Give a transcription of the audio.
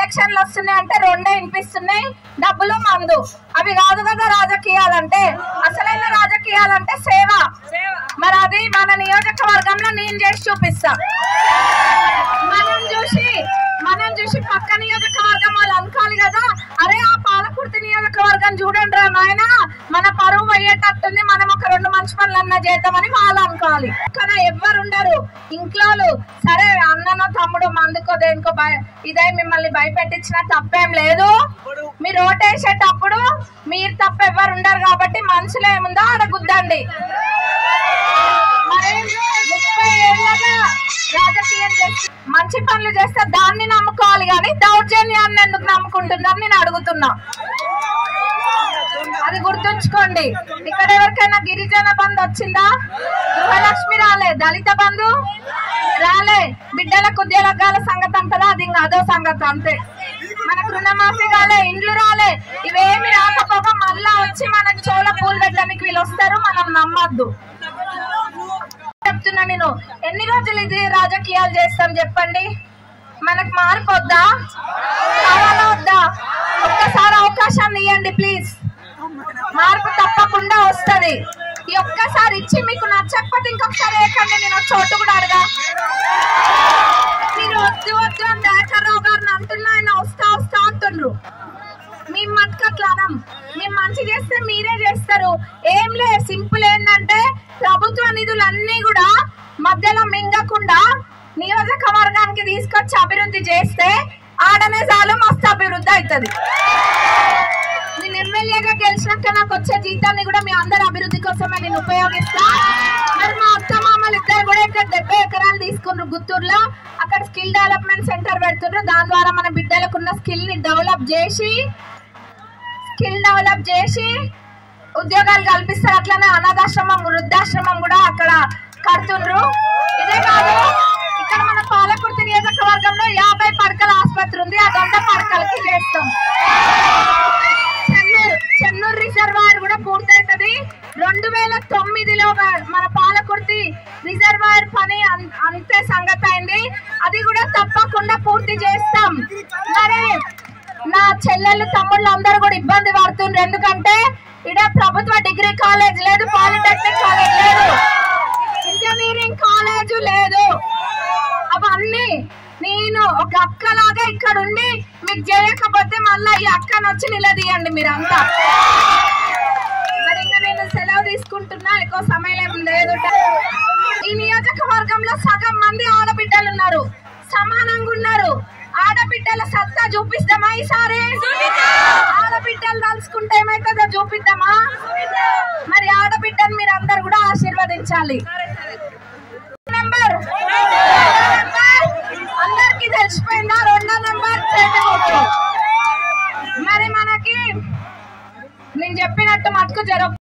ఎలక్షన్లు వస్తున్నాయి అంటే రెండే వినిపిస్తున్నాయి డబ్బులు మందు అవి కాదు కదా రాజకీయాలంటే అసలైన రాజకీయాలంటే సేవ మరి అది మన నియోజకవర్గంలో నేను చేసి చూపిస్తా మనం చూసి మనం చూసి పక్క నియోజకవర్గం వాళ్ళు అనుకోవాలి కదా అరే ఆ పాలకుర్తి నియోజకవర్గం చూడండి రా నాయన మన పరువు పోయేటట్టుంది మనం ఒక రెండు మంచి పనులు అన్నా చేద్దామని వాళ్ళు అనుకోవాలి కానీ ఎవ్వరు ఉండరు ఇంట్లో సరే అన్ననో తమ్ముడు మందుకో దేనికో భయ ఇదే మిమ్మల్ని భయపెట్టించిన తప్పేం లేదు మీరు ఓటేసేటప్పుడు మీరు తప్ప ఎవ్వరు ఉండరు కాబట్టి మనసులో ఏముందో ఆడ గుద్దండి మరి ముప్పై ఏళ్ళగా రాజకీయం చేస్తే మంచి పనులు చేస్తే దాన్ని నమ్ముకోవాలి కానీ దౌర్జన్యాన్ని ఎందుకు నమ్ముకుంటున్నారు నేను అడుగుతున్నా అది గుర్తుంచుకోండి ఇక్కడ ఎవరికైనా గిరిజన బంధు వచ్చిందా గృహలక్ష్మి రాలే దళిత బంధు రాలే బిడ్డలకు ఉద్యోగాల సంగతి అంటారా అది ఇంకా అదో సంగతి అంతే మనకు రుణమాఫీ కాలే ఇండ్లు రాలే ఇవేమి రాకపోగా మళ్ళా వచ్చి మనకు చోల పూలు పెట్టడానికి వీళ్ళు వస్తారు మనం నమ్మద్దు చెప్తున్నా నేను ఎన్ని రోజులు ఇది రాజకీయాలు చేస్తాం చెప్పండి మనకు మార్పు వద్దా కావాలా వద్దా ఒక్కసారి అవకాశాన్ని ఇవ్వండి ప్లీజ్ మార్పు తప్పకుండా వస్తది ఈ ఒక్కసారి ఇచ్చి మీకు నచ్చకపోతే ఇంకొకసారి ఏకండి నేను ఒక చోటు కూడా అడగా మీరు వద్దు వద్దు అని దయాకర్రావు గారిని అంటున్నా ఆయన వస్తా వస్తా అంటుండ్రు మేము మట్టుకట్లా అనం మేము మంచి చేస్తే మీరే చేస్తారు ఏం లే సింపుల్ ఏంటంటే ప్రభుత్వ నిధులన్నీ కూడా మధ్యలో మింగకుండా నియోజకవర్గానికి తీసుకొచ్చి అభివృద్ధి చేస్తే ఆడనే చాలు మస్తు అభివృద్ధి అవుతుంది నేను ఎమ్మెల్యేగా గెలిచినాక నాకు వచ్చే జీతాన్ని కూడా మీ అందరి అభివృద్ధి కోసమే నేను ఉపయోగిస్తా మరి మా అత్త మామలు ఇద్దరు కూడా ఇక్కడ డెబ్బై ఎకరాలు తీసుకున్నారు గుత్తూరులో అక్కడ స్కిల్ డెవలప్మెంట్ సెంటర్ పెడుతున్నారు దాని ద్వారా మన బిడ్డలకు ఉన్న స్కిల్ ని డెవలప్ చేసి స్కిల్ డెవలప్ చేసి ఉద్యోగాలు కల్పిస్తారు అట్లనే అనాథాశ్రమం వృద్ధాశ్రమం కూడా అక్కడ కడుతుండ్రు ఇదే కాదు ఇక్కడ మన పాలకుర్తి నియోజకవర్గంలో యాభై పడకల ఆసుపత్రి ఉంది ఆ వంద పడకలకి చేస్తాం చెన్నూరు చెన్నూరు రిజర్వాయర్ కూడా పూర్తవుతుంది రెండు వేల తొమ్మిదిలో గా- మన పాలకుర్తి రిజర్వాయర్ పని అన్- అంతే సంగతి అయింది అది కూడా తప్పకుండా పూర్తి చేస్తాం మరి నా చెల్లెళ్ళు తమ్ముళ్ళు అందరూ కూడా ఇబ్బంది పడుతుండ్రు ఎందుకంటే ఇక్కడ ప్రభుత్వ డిగ్రీ కాలేజ్ లేదు పాలిటెక్నిక్ కాలేజ్ లేదు ఇంజనీరింగ్ కాలేజ్ లేదు అవన్నీ నేను ఒక అక్కలాగా ఇక్కడ ఉండి మీకు చేయకపోతే మళ్ళీ ఈ అక్కను వచ్చి నిలదీయండి మీరంతా మరి ఇంకా నేను సెలవు తీసుకుంటున్నా ఎక్కువ సమయం ఏం లేదు ఈ నియోజకవర్గంలో సగం మంది ఆడబిడ్డలు ఉన్నారు సమానంగా ఉన్నారు ఆడబిడ్డల సత్తా చూపిస్తామా ఈసారి ఆడబిడ్డలు తలుచుకుంటే ఏమైతుందో చూపిద్దామా మరి ఆడబిడ్డను మీరు అందరు కూడా ఆశీర్వదించాలి నెంబర్ నెంబర్ అందరికి తెలిసిపోయిందా రెండో నెంబర్ చేతి మరి మనకి నేను చెప్పినట్టు మటుకు జర